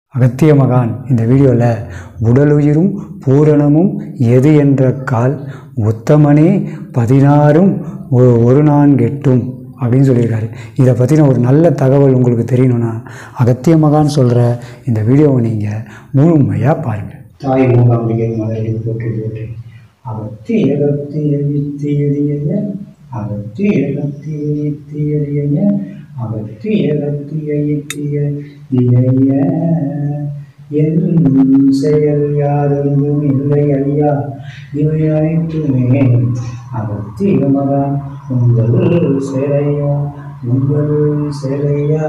அகத்திய மகான் இந்த வீடியோவில் உடலுயிரும் பூரணமும் எது என்ற கால் உத்தமனே பதினாறும் ஒ- ஒரு நான்கெட்டும் அப்படின்னு சொல்லியிருக்காரு இதை பற்றின ஒரு நல்ல தகவல் உங்களுக்கு தெரியணும்னா அகத்திய மகான் சொல்கிற இந்த வீடியோவை நீங்கள் முழுமையாக பாருங்கள் தாய் மூகாம்பிகை மலரில் போற்றி போற்றி அகத்தி அகத்தி அழித்தி எளிய அகத்தி அகத்தி அழித்தி எளிய அகத்தி அகத்தி அழித்திய இளைய என் செயல் யாதொன்றும் இல்லை ஐயா இவை அனைத்துமே அகத்திய மகா உங்கள் சேரையா உங்கள் சேரையா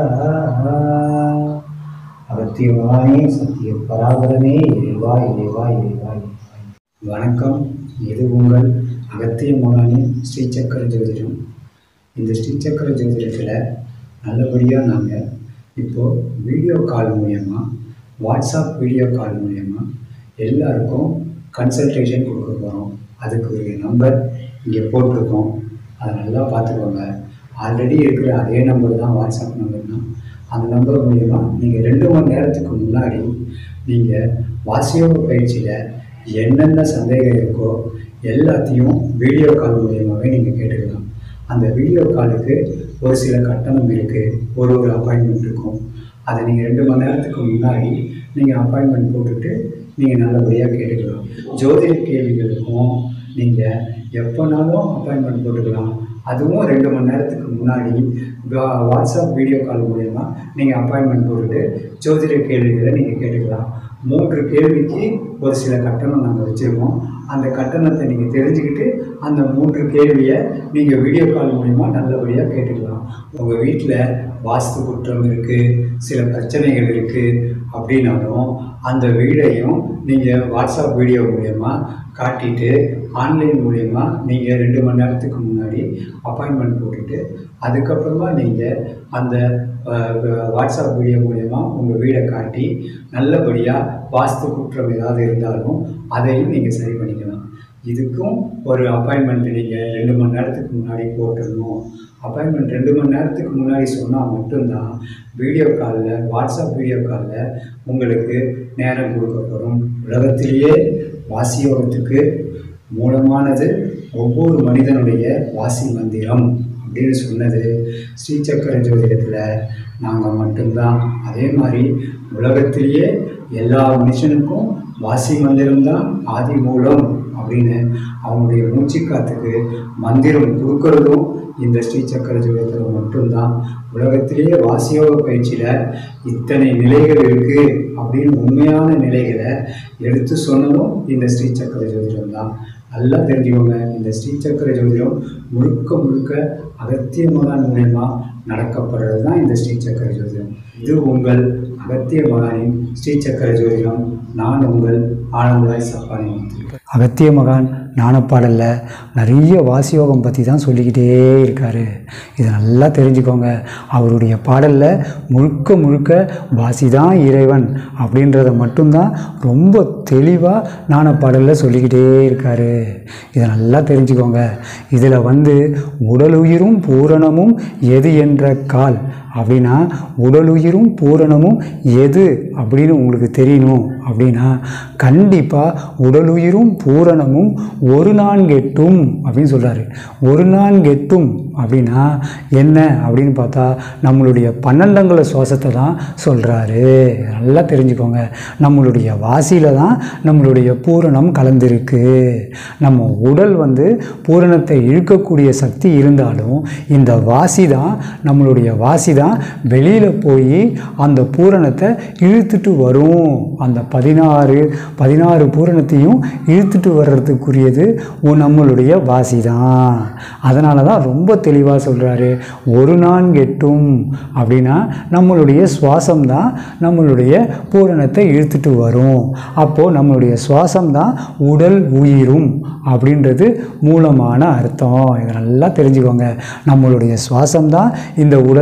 அகத்தியவானே சத்திய பராபரமே இறைவா இறைவா இறைவா இறைவா வணக்கம் இது உங்கள் அகத்திய மகானின் ஸ்ரீசக்கர ஜோதிடம் இந்த ஸ்ரீசக்கர ஜோதிடத்தில் நல்லபடியாக நாங்கள் இப்போது வீடியோ கால் மூலயமா வாட்ஸ்அப் வீடியோ கால் மூலயமா எல்லாருக்கும் கன்சல்டேஷன் கொடுக்க போகிறோம் அதுக்கு ஒரு நம்பர் இங்கே போட்டிருக்கோம் அதை நல்லா பார்த்துக்கோங்க ஆல்ரெடி இருக்கிற அதே நம்பர் தான் வாட்ஸ்அப் நம்பர் தான் அந்த நம்பர் மூலிமா நீங்கள் ரெண்டு மணி நேரத்துக்கு முன்னாடி நீங்கள் வாசியோக பயிற்சியில் என்னென்ன சந்தேகம் இருக்கோ எல்லாத்தையும் வீடியோ கால் மூலியமாகவே நீங்கள் கேட்டுக்கலாம் அந்த வீடியோ காலுக்கு ஒரு சில கட்டணம் இருக்குது ஒரு ஒரு அப்பாயின்மெண்ட் இருக்கும் அதை நீங்கள் ரெண்டு மணி நேரத்துக்கு முன்னாடி நீங்கள் அப்பாயின்மெண்ட் போட்டுட்டு நீங்கள் நல்லபடியாக கேட்டுக்கலாம் ஜோதிட கேள்விகளுக்கும் நீங்கள் எப்போனாலும் அப்பாயின்மெண்ட் போட்டுக்கலாம் அதுவும் ரெண்டு மணி நேரத்துக்கு முன்னாடி வா- வாட்ஸ்அப் வீடியோ கால் மூலயமா நீங்கள் அப்பாயின்மெண்ட் போட்டுட்டு ஜோதிட கேள்விகளை நீங்கள் கேட்டுக்கலாம் மூன்று கேள்விக்கு ஒரு சில கட்டணம் நாங்கள் வச்சுருக்கோம் அந்த கட்டணத்தை நீங்கள் தெரிஞ்சுக்கிட்டு அந்த மூன்று கேள்வியை நீங்கள் வீடியோ கால் மூலிமா நல்லபடியாக கேட்டுக்கலாம் உங்கள் வீட்டில் வாஸ்து குற்றம் இருக்குது சில பிரச்சனைகள் இருக்குது அப்படின்னாலும் அந்த வீடையும் நீங்கள் வாட்ஸ்அப் வீடியோ மூலயமா காட்டிட்டு ஆன்லைன் மூலயமா நீங்கள் ரெண்டு மணி நேரத்துக்கு முன்னாடி அப்பாயின்மெண்ட் போட்டுட்டு அதுக்கப்புறமா நீங்கள் அந்த அஹ், வாட்ஸ்அப் வீடியோ மூலயமா உங்கள் வீடை காட்டி நல்லபடியாக வாஸ்து குற்றம் ஏதாவது இருந்தாலும் அதையும் நீங்கள் சரி பண்ணிக்கலாம் இதுக்கும் ஒரு அப்பாயின்மெண்ட் நீங்கள் ரெண்டு மணி நேரத்துக்கு முன்னாடி போட்டுடணும் அப்பாயின்மெண்ட் ரெண்டு மணி நேரத்துக்கு முன்னாடி சொன்னால் மட்டும்தான் வீடியோ காலில் வாட்ஸ்அப் வீடியோ காலில் உங்களுக்கு நேரம் கொடுக்கப்படும் உலகத்திலேயே வாசியோகத்துக்கு மூலமானது ஒவ்வொரு மனிதனுடைய வாசி மந்திரம் அப்படின்னு சொன்னது ஸ்ரீசக்கர ஜோதிடத்தில் நாங்கள் மட்டும்தான் அதே மாதிரி உலகத்திலேயே எல்லா மனுஷனுக்கும் வாசி மந்திரம்தான் ஆதி மூலம் அப்படின்னு அவங்களுடைய மூச்சுக்காத்துக்கு மந்திரம் கொடுக்கறதும் இந்த ஸ்ரீசக்கர ஜோதிடத்தில் மட்டும்தான் உலகத்திலேயே வாசியோக பயிற்சியில் இத்தனை நிலைகள் இருக்குது அப்படின்னு உண்மையான நிலைகளை எடுத்து சொன்னதும் இந்த ஸ்ரீசக்கர ஜோதிடம் தான் நல்லா தெரிஞ்சுக்கோங்க இந்த ஸ்ரீசக்கர ஜோதிடம் முழுக்க முழுக்க அகத்திய மகான் மூலயமா நடக்கப்படுறது தான் இந்த ஸ்ரீசக்கர ஜோதிடம் இது உங்கள் அகத்திய மகானின் ஸ்ரீசக்கர ஜோதிடம் நான் உங்கள் ஆனந்தராய் சப்பானி முத்து அகத்திய மகான் ஞானப்பாடலில் நிறைய வாசியோகம் பற்றி தான் சொல்லிக்கிட்டே இருக்கார் இதை நல்லா தெரிஞ்சுக்கோங்க அவருடைய பாடலில் முழுக்க முழுக்க வாசி தான் இறைவன் அப்படின்றத மட்டும்தான் ரொம்ப தெளிவாக ஞானப்பாடலில் சொல்லிக்கிட்டே இருக்கார் இதை நல்லா தெரிஞ்சுக்கோங்க இதில் வந்து உடலுயிரும் பூரணமும் எது என்ற கால் அப்படின்னா உடலுயிரும் பூரணமும் எது அப்படின்னு உங்களுக்கு தெரியணும் அப்படின்னா கண்டிப்பாக உடலுயிரும் பூரணமும் ஒரு நான்கெட்டும் அப்படின்னு சொல்கிறாரு ஒரு நான்கெட்டும் அப்படின்னா என்ன அப்படின்னு பார்த்தா நம்மளுடைய பன்னெண்டங்குல சுவாசத்தை தான் சொல்கிறாரு நல்லா தெரிஞ்சுக்கோங்க நம்மளுடைய வாசியில் தான் நம்மளுடைய பூரணம் கலந்திருக்கு நம்ம உடல் வந்து பூரணத்தை இழுக்கக்கூடிய சக்தி இருந்தாலும் இந்த வாசி தான் நம்மளுடைய வாசி தான் வெளியில் போய் அந்த பூரணத்தை இழுத்துட்டு வரும் அந்த பதினாறு பதினாறு பூரணத்தையும் இழுத்துட்டு வர்றதுக்குரியது உ- நம்மளுடைய வாசி தான் அதனால தான் ரொம்ப தெளிவாக சொல்கிறாரு ஒரு நான்கெட்டும் அப்படின்னா நம்மளுடைய சுவாசம் தான் நம்மளுடைய பூரணத்தை இழுத்துட்டு வரும் அப்போது நம்மளுடைய சுவாசம் தான் உடல் உயிரும் அப்படின்றது மூலமான அர்த்தம் இதை நல்லா தெரிஞ்சுக்கோங்க நம்மளுடைய சுவாசம் தான் இந்த உடலை இயக்க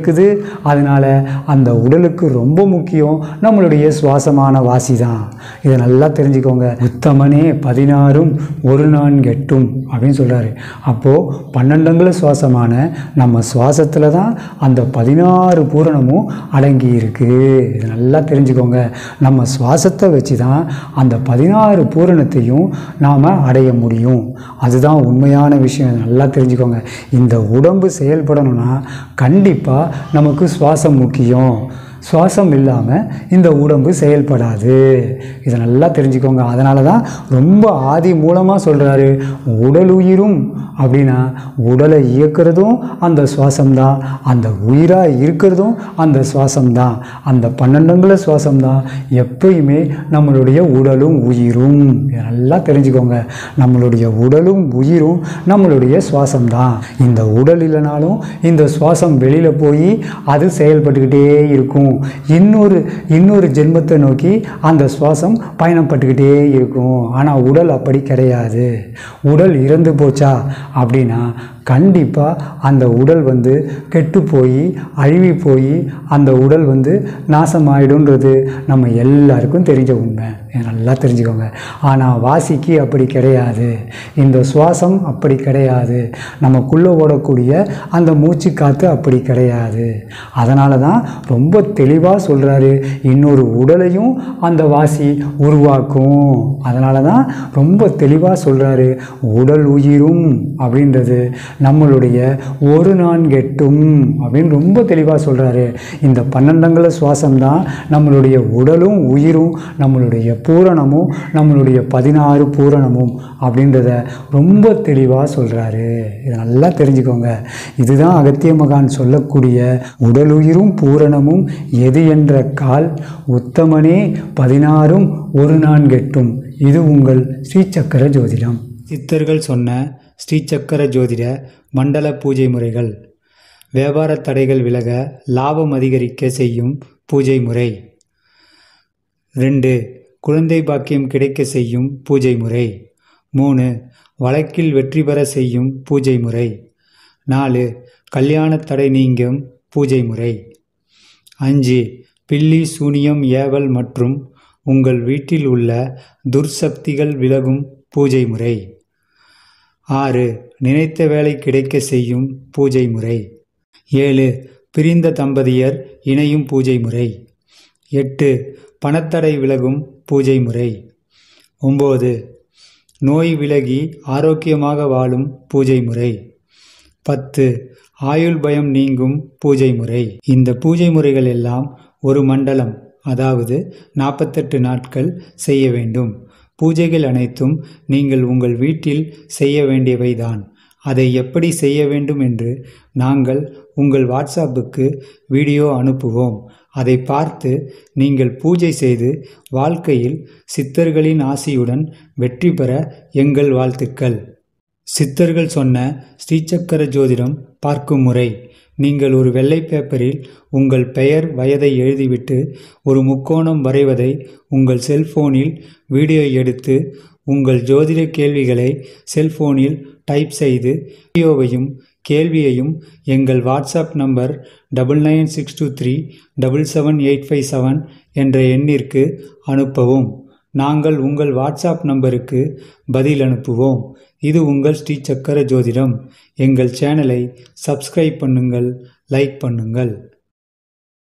இருக்குது அதனால் அந்த உடலுக்கு ரொம்ப முக்கியம் நம்மளுடைய சுவாசமான வாசி தான் இதை நல்லா தெரிஞ்சுக்கோங்க உத்தமனே பதினாறும் ஒரு நான்கு எட்டும் அப்படின்னு சொல்கிறாரு அப்போது பன்னெண்டங்குல சுவாசமான நம்ம சுவாசத்தில் தான் அந்த பதினாறு பூரணமும் அடங்கி இருக்கு இது நல்லா தெரிஞ்சுக்கோங்க நம்ம சுவாசத்தை வச்சு தான் அந்த பதினாறு பூரணத்தையும் நாம் அடைய முடியும் அதுதான் உண்மையான விஷயம் இதை நல்லா தெரிஞ்சுக்கோங்க இந்த உடம்பு செயல்படணும்னா கண்டிப்பாக நமக்கு சுவாசம் முக்கியம் சுவாசம் இல்லாமல் இந்த உடம்பு செயல்படாது இதை நல்லா தெரிஞ்சுக்கோங்க அதனால தான் ரொம்ப ஆதி மூலமாக சொல்கிறாரு உடல் உயிரும் அப்படின்னா உடலை இயக்கிறதும் அந்த சுவாசம்தான் அந்த உயிராக இருக்கிறதும் அந்த சுவாசம்தான் அந்த பன்னெண்டுங்கள சுவாசம்தான் எப்பயுமே நம்மளுடைய உடலும் உயிரும் இதை நல்லா தெரிஞ்சுக்கோங்க நம்மளுடைய உடலும் உயிரும் நம்மளுடைய சுவாசம்தான் இந்த உடல் இல்லைனாலும் இந்த சுவாசம் வெளியில் போய் அது செயல்பட்டுக்கிட்டே இருக்கும் இன்னொரு இன்னொரு ஜென்மத்தை நோக்கி அந்த சுவாசம் பயணப்பட்டுக்கிட்டே இருக்கும் ஆனால் உடல் அப்படி கிடையாது உடல் இறந்து போச்சா அப்படின்னா கண்டிப்பாக அந்த உடல் வந்து கெட்டு போய் அழுவி போய் அந்த உடல் வந்து நாசமாயிடுன்றது நம்ம எல்லாருக்கும் தெரிஞ்ச உண்மை இதை நல்லா தெரிஞ்சுக்கோங்க ஆனால் வாசிக்கு அப்படி கிடையாது இந்த சுவாசம் அப்படி கிடையாது நமக்குள்ளே ஓடக்கூடிய அந்த மூச்சு காற்று அப்படி கிடையாது அதனால தான் ரொம்ப தெளிவாக சொல்கிறாரு இன்னொரு உடலையும் அந்த வாசி உருவாக்கும் அதனால தான் ரொம்ப தெளிவாக சொல்கிறாரு உடல் உயிரும் அப்படின்றது நம்மளுடைய ஒரு நான்கெட்டும் அப்படின்னு ரொம்ப தெளிவாக சொல்கிறாரு இந்த பன்னெண்டங்கள சுவாசம் தான் நம்மளுடைய உடலும் உயிரும் நம்மளுடைய பூரணமும் நம்மளுடைய பதினாறு பூரணமும் அப்படின்றத ரொம்ப தெளிவாக சொல்கிறாரு இதை நல்லா தெரிஞ்சுக்கோங்க இதுதான் அகத்திய மகான் சொல்லக்கூடிய உடலுயிரும் பூரணமும் எது என்ற கால் உத்தமனே பதினாறும் ஒரு நான்கெட்டும் இது உங்கள் ஸ்ரீசக்கர ஜோதிடம் சித்தர்கள் சொன்ன ஸ்ரீசக்கர ஜோதிட மண்டல பூஜை முறைகள் வியாபார தடைகள் விலக லாபம் அதிகரிக்க செய்யும் பூஜை முறை ரெண்டு குழந்தை பாக்கியம் கிடைக்க செய்யும் பூஜை முறை மூணு வழக்கில் வெற்றி பெற செய்யும் பூஜை முறை நாலு கல்யாண தடை நீங்கும் பூஜை முறை அஞ்சு பில்லி சூனியம் ஏவல் மற்றும் உங்கள் வீட்டில் உள்ள துர்சக்திகள் விலகும் பூஜை முறை ஆறு நினைத்த வேலை கிடைக்க செய்யும் பூஜை முறை ஏழு பிரிந்த தம்பதியர் இணையும் பூஜை முறை எட்டு பணத்தடை விலகும் பூஜை முறை ஒம்பது நோய் விலகி ஆரோக்கியமாக வாழும் பூஜை முறை பத்து ஆயுள் பயம் நீங்கும் பூஜை முறை இந்த பூஜை முறைகள் எல்லாம் ஒரு மண்டலம் அதாவது நாற்பத்தெட்டு நாட்கள் செய்ய வேண்டும் பூஜைகள் அனைத்தும் நீங்கள் உங்கள் வீட்டில் செய்ய வேண்டியவைதான் அதை எப்படி செய்ய வேண்டும் என்று நாங்கள் உங்கள் வாட்ஸ்அப்புக்கு வீடியோ அனுப்புவோம் அதை பார்த்து நீங்கள் பூஜை செய்து வாழ்க்கையில் சித்தர்களின் ஆசியுடன் வெற்றி பெற எங்கள் வாழ்த்துக்கள் சித்தர்கள் சொன்ன ஸ்ரீசக்கர ஜோதிடம் பார்க்கும் முறை நீங்கள் ஒரு வெள்ளை பேப்பரில் உங்கள் பெயர் வயதை எழுதிவிட்டு ஒரு முக்கோணம் வரைவதை உங்கள் செல்போனில் வீடியோ எடுத்து உங்கள் ஜோதிட கேள்விகளை செல்போனில் டைப் செய்து வீடியோவையும் கேள்வியையும் எங்கள் WhatsApp number double nine six two three double seven eight five seven என்ற எண்ணிற்கு அனுப்பவும் நாங்கள் உங்கள் வாட்ஸ்அப் நம்பருக்கு பதில் அனுப்புவோம் இது உங்கள் ஸ்ரீ சக்கர ஜோதிடம் எங்கள் சேனலை சப்ஸ்கிரைப் பண்ணுங்கள் லைக் பண்ணுங்கள்